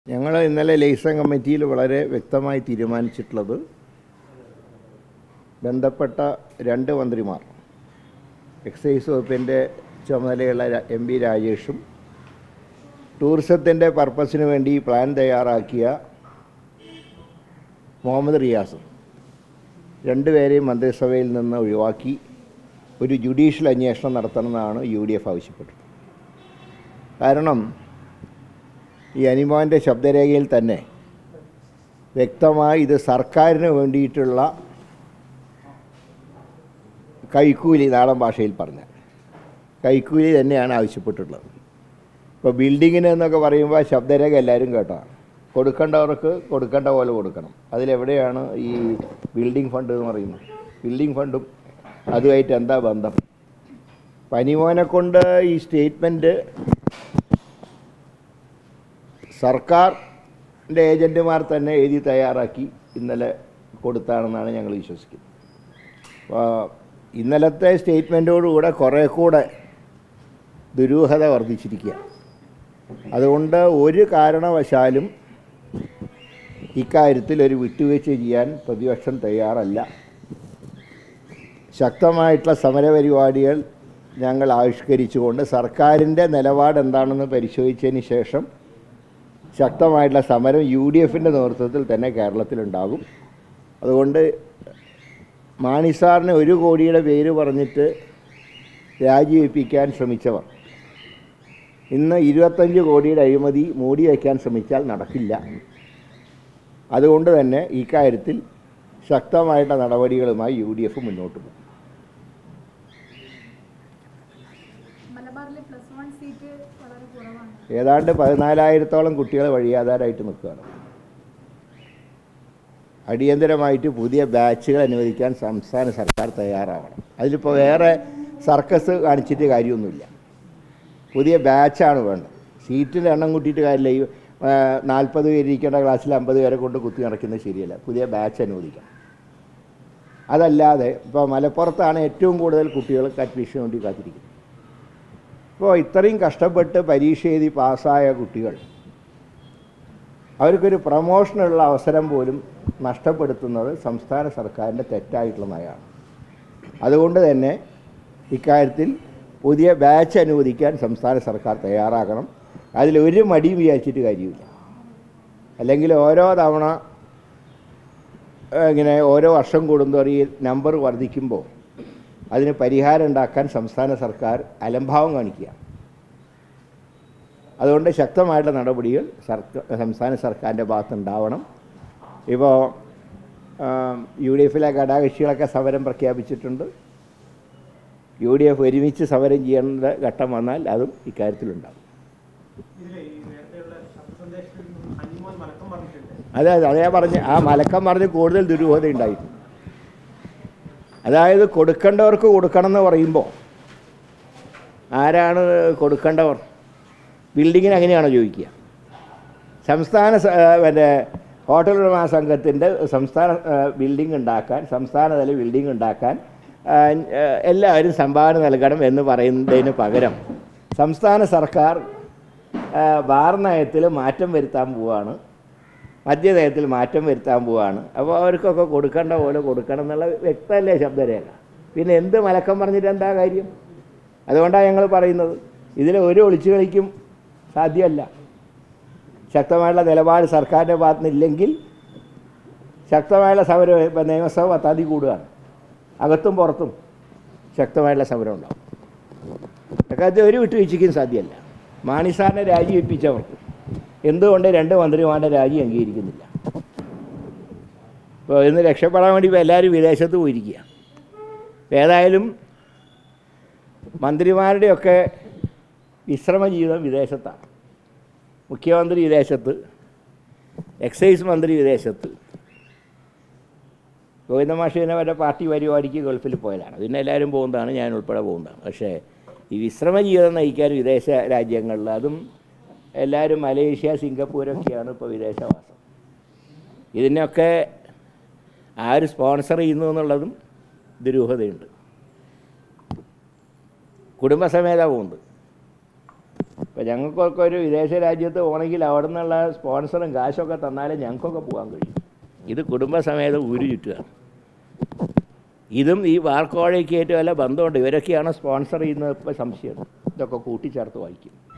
ഞങ്ങൾ ഇന്നലെ ലേസൺ കമ്മിറ്റിയിൽ വളരെ വ്യക്തമായി തീരുമാനിച്ചിട്ടുള്ളത് ബന്ധപ്പെട്ട രണ്ട് മന്ത്രിമാർ എക്സൈസ് വകുപ്പിൻ്റെ ചുമതലയുള്ള ര- എം പി രാജേഷും ടൂറിസത്തിൻ്റെ പർപ്പസിന് വേണ്ടി പ്ലാൻ തയ്യാറാക്കിയ മുഹമ്മദ് റിയാസും രണ്ടുപേരെയും മന്ത്രിസഭയിൽ നിന്ന് ഒഴിവാക്കി ഒരു ജുഡീഷ്യൽ അന്വേഷണം നടത്തണമെന്നാണ് യു ഡി എഫ് ആവശ്യപ്പെട്ടത് കാരണം ഈ അനിമോൻ്റെ ശബ്ദരേഖയിൽ തന്നെ വ്യക്തമായി ഇത് സർക്കാരിന് വേണ്ടിയിട്ടുള്ള കൈക്കൂലി നാടൻ ഭാഷയിൽ പറഞ്ഞാൽ കൈക്കൂലി തന്നെയാണ് ആവശ്യപ്പെട്ടിട്ടുള്ളത് ഇപ്പോൾ ബിൽഡിങ്ങിന് എന്നൊക്കെ പറയുമ്പോൾ ശബ്ദരേഖ എല്ലാവരും കേട്ടതാണ് കൊടുക്കേണ്ടവർക്ക് കൊടുക്കേണ്ട പോലെ കൊടുക്കണം അതിലെവിടെയാണ് ഈ ബിൽഡിംഗ് ഫണ്ട് എന്ന് പറയുന്നത് ബിൽഡിംഗ് ഫണ്ടും അതുമായിട്ട് എന്താ ബന്ധം പനിമോനെ കൊണ്ട് ഈ സ്റ്റേറ്റ്മെൻറ്റ് സർക്കാരിൻ്റെ ഏജൻറ്റുമാർ തന്നെ എഴുതി തയ്യാറാക്കി ഇന്നലെ കൊടുത്താണെന്നാണ് ഞങ്ങൾ വിശ്വസിക്കുന്നത് അപ്പോൾ ഇന്നലത്തെ സ്റ്റേറ്റ്മെൻറ്റോടുകൂടെ കുറേ കൂടെ ദുരൂഹത വർദ്ധിച്ചിരിക്കുക അതുകൊണ്ട് ഒരു കാരണവശാലും ഇക്കാര്യത്തിൽ ഒരു വിട്ടുവീഴ്ച ചെയ്യാൻ പ്രതിപക്ഷം തയ്യാറല്ല ശക്തമായിട്ടുള്ള സമരപരിപാടികൾ ഞങ്ങൾ ആവിഷ്കരിച്ചുകൊണ്ട് സർക്കാരിൻ്റെ നിലപാട് എന്താണെന്ന് പരിശോധിച്ചതിന് ശേഷം ശക്തമായിട്ടുള്ള സമരം യു ഡി എഫിൻ്റെ നേതൃത്വത്തിൽ തന്നെ കേരളത്തിലുണ്ടാകും അതുകൊണ്ട് മാണി സാറിന് ഒരു കോടിയുടെ പേര് പറഞ്ഞിട്ട് രാജിവെപ്പിക്കാൻ ശ്രമിച്ചവർ ഇന്ന് ഇരുപത്തഞ്ച് കോടിയുടെ അഴിമതി മൂടി വയ്ക്കാൻ ശ്രമിച്ചാൽ നടക്കില്ല അതുകൊണ്ട് തന്നെ ഈ കാര്യത്തിൽ ശക്തമായിട്ടുള്ള നടപടികളുമായി യു ഡി എഫ് മുന്നോട്ട് പോകും മലബാറിലെ പ്ലസ് വൺ സീറ്റ് വളരെ കുറവാണ് ഏതാണ്ട് പതിനാലായിരത്തോളം കുട്ടികൾ വഴിയാധാരമായിട്ട് നിൽക്കുകയാണ് അടിയന്തരമായിട്ട് പുതിയ ബാച്ചുകൾ അനുവദിക്കാൻ സംസ്ഥാന സർക്കാർ തയ്യാറാവണം അതിലിപ്പോൾ വേറെ സർക്കസ് കാണിച്ചിട്ട് കാര്യമൊന്നുമില്ല പുതിയ ബാച്ചാണ് വേണ്ടത് സീറ്റിൻ്റെ എണ്ണം കൂട്ടിയിട്ട് കാര്യമില്ല ഈ നാൽപ്പത് പേര് ഇരിക്കേണ്ട ക്ലാസ്സിൽ അമ്പത് പേരെ കൊണ്ട് കുത്തി നടക്കുന്നത് ശരിയല്ല പുതിയ ബാച്ച് അനുവദിക്കണം അതല്ലാതെ ഇപ്പോൾ മലപ്പുറത്താണ് ഏറ്റവും കൂടുതൽ കുട്ടികൾക്ക് അഡ്മിഷന് വേണ്ടി കാത്തിരിക്കുന്നത് ഇപ്പോൾ ഇത്രയും കഷ്ടപ്പെട്ട് പരീക്ഷ എഴുതി പാസ്സായ കുട്ടികൾ അവർക്കൊരു പ്രമോഷനുള്ള അവസരം പോലും നഷ്ടപ്പെടുത്തുന്നത് സംസ്ഥാന സർക്കാരിൻ്റെ തെറ്റായിട്ടുള്ള നയമാണ് അതുകൊണ്ട് തന്നെ ഇക്കാര്യത്തിൽ പുതിയ ബാച്ച് അനുവദിക്കാൻ സംസ്ഥാന സർക്കാർ തയ്യാറാക്കണം അതിലൊരു മടിയും വിചാരിച്ചിട്ട് കാര്യമില്ല അല്ലെങ്കിൽ ഓരോ തവണ ഏഹ്, ഇങ്ങനെ ഓരോ വർഷം കൂടുന്തോറും ഈ നമ്പർ വർദ്ധിക്കുമ്പോൾ അതിന് പരിഹാരം ഉണ്ടാക്കാൻ സംസ്ഥാന സർക്കാർ അലംഭാവം കാണിക്കുക അതുകൊണ്ട് ശക്തമായിട്ടുള്ള നടപടികൾ സർക്കാർ സംസ്ഥാന സർക്കാരിൻ്റെ ഭാഗത്തുണ്ടാവണം ഇപ്പോൾ യു ഡി എഫിലെ ഘടകകക്ഷികളൊക്കെ സമരം പ്രഖ്യാപിച്ചിട്ടുണ്ട് യു ഡി എഫ് ഒരുമിച്ച് സമരം ചെയ്യേണ്ട ഘട്ടം വന്നാൽ അതും ഇക്കാര്യത്തിലുണ്ടാകും ഇതിലെ ഈ നേരത്തെയുള്ള ശബ്ദസന്ദേശത്തിൽ നിന്നും ഹനിമോൻ മലക്കം പറഞ്ഞിട്ടുണ്ട് അതെ അതെ അതേ പറഞ്ഞ് ആ മലക്കം പറഞ്ഞ് കൂടുതൽ ദുരൂഹത ഉണ്ടായിരുന്നു അതായത് കൊടുക്കേണ്ടവർക്ക് കൊടുക്കണം എന്ന് പറയുമ്പോൾ ആരാണ് കൊടുക്കേണ്ടവർ ബിൽഡിങ്ങിന് അങ്ങനെയാണോ ചോദിക്കുക സംസ്ഥാന സ- ആ, മറ്റേ ഹോട്ടൽ ഉടമ സംഘത്തിൻ്റെ സംസ്ഥാന ആ, ബിൽഡിംഗ് ഉണ്ടാക്കാൻ സംസ്ഥാനതല ബിൽഡിംഗ് ഉണ്ടാക്കാൻ ആ, ആ, എല്ലാവരും സംഭാവന നൽകണം എന്ന് പറയുന്നതിന് പകരം സംസ്ഥാന സർക്കാർ ആ, ബാർ നയത്തിൽ മാറ്റം വരുത്താൻ പോവാണ് മദ്യനയത്തിൽ മാറ്റം വരുത്താൻ പോവാണ് അപ്പോൾ അവർക്കൊക്കെ കൊടുക്കേണ്ട പോലെ കൊടുക്കണം എന്നുള്ള വ്യക്തമല്ലേ ശബ്ദരേഖ പിന്നെ എന്ത് മലക്കം പറഞ്ഞിട്ട് എന്താ കാര്യം അതുകൊണ്ടാണ് ഞങ്ങൾ പറയുന്നത് ഇതിൽ ഒരു ഒളിച്ചുകളിക്കും സാധ്യമല്ല ശക്തമായുള്ള നിലപാട് സർക്കാരിൻ്റെ ഭാഗത്തു നിന്നില്ലെങ്കിൽ ശക്തമായുള്ള സമരം ഇപ്പം നിയമസഭ പത്താം തീയതി കൂടുകയാണ് അകത്തും പുറത്തും ശക്തമായുള്ള സമരം ഉണ്ടാവും അക്കാര്യത്തിൽ ഒരു വിട്ടുവീഴ്ചയ്ക്കും സാധ്യമല്ല മാണി സാറിനെ രാജിവെപ്പിച്ചവർക്ക് എന്തുകൊണ്ട് രണ്ട് മന്ത്രിമാരുടെ രാജി അംഗീകരിക്കുന്നില്ല ഇപ്പോൾ ഇന്ന് രക്ഷപ്പെടാൻ വേണ്ടി ഇപ്പോൾ എല്ലാവരും വിദേശത്ത് പോയിരിക്കുക ഇപ്പം ഏതായാലും മന്ത്രിമാരുടെയൊക്കെ വിശ്രമ ജീവിതം വിദേശത്താണ് മുഖ്യമന്ത്രി വിദേശത്ത് എക്സൈസ് മന്ത്രി വിദേശത്ത് ഗോവിന്ദ മാഷിനെ വരെ പാർട്ടി പരിപാടിക്ക് ഗൾഫിൽ പോയതാണ് പിന്നെ എല്ലാവരും പോകുന്നതാണ് ഞാൻ ഉൾപ്പെടെ പോകുന്നതാണ് പക്ഷേ ഈ വിശ്രമ ജീവിതം നയിക്കാൻ വിദേശ രാജ്യങ്ങളിൽ അതും എല്ലാവരും മലേഷ്യ സിംഗപ്പൂരൊക്കെയാണ് ഇപ്പോൾ വിദേശവാസം ഇതിനൊക്കെ ആര് സ്പോൺസർ ചെയ്യുന്നു എന്നുള്ളതും ദുരൂഹതയുണ്ട് കുടുംബസമേത പോകുന്നത് ഇപ്പം ഞങ്ങൾക്കൊക്കെ ഒരു വിദേശ രാജ്യത്ത് പോകണമെങ്കിൽ അവിടെ നിന്നുള്ള സ്പോൺസറും കാശൊക്കെ തന്നാലേ ഞങ്ങൾക്കൊക്കെ പോകാൻ കഴിയും ഇത് കുടുംബസമേതം ഊരു ചുറ്റുകയാണ് ഇതും ഈ വാർക്കോഴയ്ക്കായിട്ട് വല്ല ബന്ധമുണ്ട് ഇവരൊക്കെയാണ് സ്പോൺസർ ചെയ്യുന്നത് ഇപ്പോൾ സംശയമാണ് ഇതൊക്കെ കൂട്ടിച്ചേർത്ത് വായിക്കും